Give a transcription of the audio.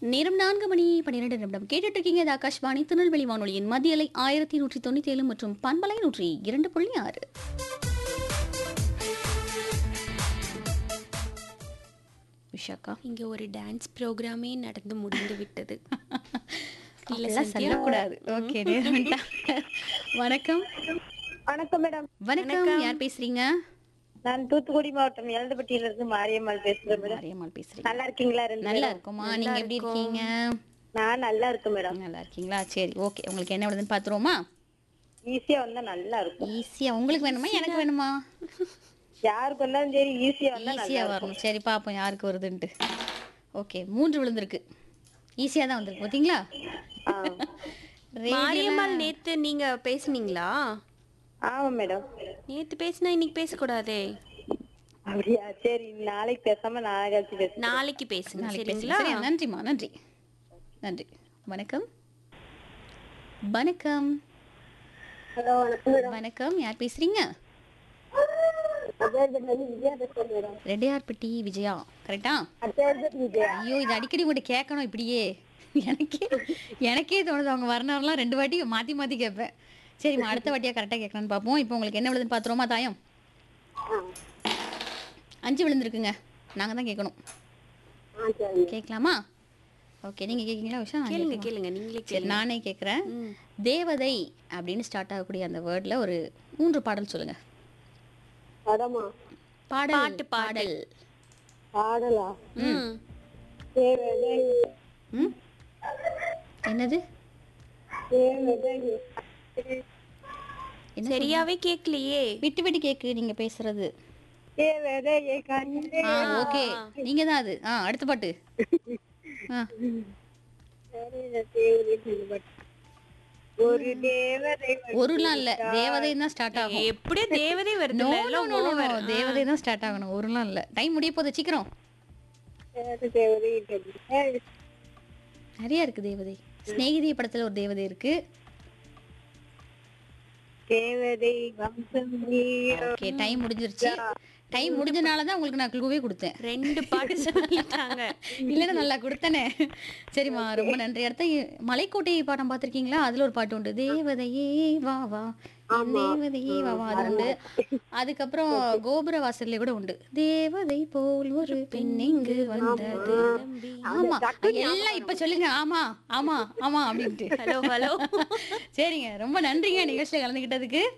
நேரம் நான்கு மணி பன்னிரெண்டு நிமிடம் கேட்டுட்டு இருக்கீங்க இது ஆகாஷ்வாணி திருநெல்வேலி வானொலியின் மத்தியலை ஆயிரத்தி நூற்றி தொண்ணூத்தி ஏழு மற்றும் பண்பலை நூற்றி இரண்டு புள்ளி ஆறு விஷாக்கா இங்க ஒரு டான்ஸ் ப்ரோக்ராமே நடந்து முடிந்து விட்டது இல்ல அப்படிலாம் சந்தியா? சொல்லக்கூடாது ஓகே நேரம் வந்துட்டாங்க. வணக்கம் வணக்கம் மேடம் வணக்கம் யார் பேசுறீங்க நான் தூத்துக்குடி மாவட்டம் எழுந்தப்பட்டியில இருந்து மாரியம்மாள் பேசுறேன் மேடம் மாரியம்மாள் பேசுறீங்க நல்லா இருக்கீங்களா ரெண்டு நல்லா பேரும்? இருக்குமா நீங்க எப்படி இருக்கீங்க நான் நல்லா இருக்கேன் மேடம் நல்லா இருக்கீங்களா சரி ஓகே உங்களுக்கு என்ன விடுதுன்னு பாத்துருவோமா ஈஸியா வந்தா நல்லா இருக்கும் ஈஸியா உங்களுக்கு வேணுமா எனக்கு வேணுமா யாருக்கு வந்தாலும் சரி ஈஸியா வந்தா நல்லா ஈஸியா இருக்கும் வரணும் சரி பாப்போம் யாருக்கு வருதுன்ட்டு ஓகே மூன்று விழுந்திருக்கு ஈஸியா தான் வந்திருக்கு பாத்தீங்களா ஆ. மாரியம்மாள் நேத்து நீங்க பேசுனீங்களா ஆமா மேடம் நேத்து பேசினா இன்னைக்கு பேசக்கூடாதே அப்படியா சரி நாளைக்கு பேசாம நாளை கழிச்சு பேசுறேன் நாளைக்கு பேசுங்க நாளைக்கு சரிங்களா பேசுங்க சரியா நன்றிம்மா நன்றி நன்றி வணக்கம் வணக்கம் ஹலோ வணக்கம் மேடம் வணக்கம் யார் பேசுறீங்க விஜயா பேசுறேன் மேடம் ரெட்டையார்பட்டி விஜயா கரெக்டா அடுத்த விஜயா ஐயோ இது அடிக்கடி உங்கள்கிட்ட கேட்கணும் இப்படியே எனக்கே எனக்கே தோணுது அவங்க வரனாரெலாம் ரெண்டு வாட்டி மாற்றி மாற்றி கேட்பேன் சரிம்மா அடுத்த வாட்டியாக கரெக்டாக கேட்கலான்னு பார்ப்போம் இப்போ உங்களுக்கு என்ன விழுதுன்னு பார்த்துருவோமா தாயம் அஞ்சு விழுந்திருக்குங்க நாங்கள் தான் கேட்கணும் கேட்கலாமா ஓகே நீங்கள் கேட்குறீங்களா விஷயம் நான் கேளுங்க கேட்கணுமா? கேளுங்க நீங்களே சரி கேளுங்க நானே கேட்குறேன் ம். தேவதை அப்படின்னு ஸ்டார்ட் ஆகக்கூடிய அந்த வேர்டில் ஒரு மூன்று பாடல் சொல்லுங்க படமா பாடல் பாட்டு, பாட்டு. பாடல் பாடலா ம். தேவதை ம் என்னது தேவதை என்ன சரியாவே கேட்கலையே விட்டு விட்டு கேக்கு நீங்க பேசுறது தேவதையை கண்டே ஆ ஓகே நீங்க தான் அது ஆ அடுத்த பாட்டு ஆ ஒரு தேவதை ஒருலாம் இல்ல தேவதை தான் ஸ்டார்ட் ஆகும் எப்படியோ தேவதை வருது நோ நோ நோ நோ தேவதை தான் ஸ்டார்ட் ஆகணும் ஒருலாம் இல்ல டைம் முடிய போகுது சீக்கிரம் தேவதை நிறைய இருக்கு தேவதை ஸ்நேகிதி படத்துல ஒரு தேவதை இருக்கு தேவதை வம்சம் நீ ஓகே டைம் முடிஞ்சிருச்சு டைம் முடிஞ்சனால தான் உங்களுக்கு நான் க்ளூவே கொடுத்தேன் ரெண்டு பாட்டு சொல்லிட்டாங்க இல்லைன்னா நல்லா கொடுத்தனே சரிம்மா ரொம்ப நன்றி அடுத்த மலைக்கோட்டை பாடம் பார்த்திருக்கீங்களா அதுல ஒரு பாட்டு உண்டு தேவதையே வா வா என் தேவதையே வா வா அது உண்டு அதுக்கப்புறம் கோபுர வாசல்ல கூட உண்டு தேவதை போல் ஒரு பெண் இங்கு வந்தது ஆமா எல்லாம் இப்ப சொல்லுங்க ஆமா ஆமா ஆமா அப்படின்ட்டு ஹலோ ஹலோ சரிங்க ரொம்ப நன்றிங்க நிகழ்ச்சியில கலந்துக்கிட்டதுக்கு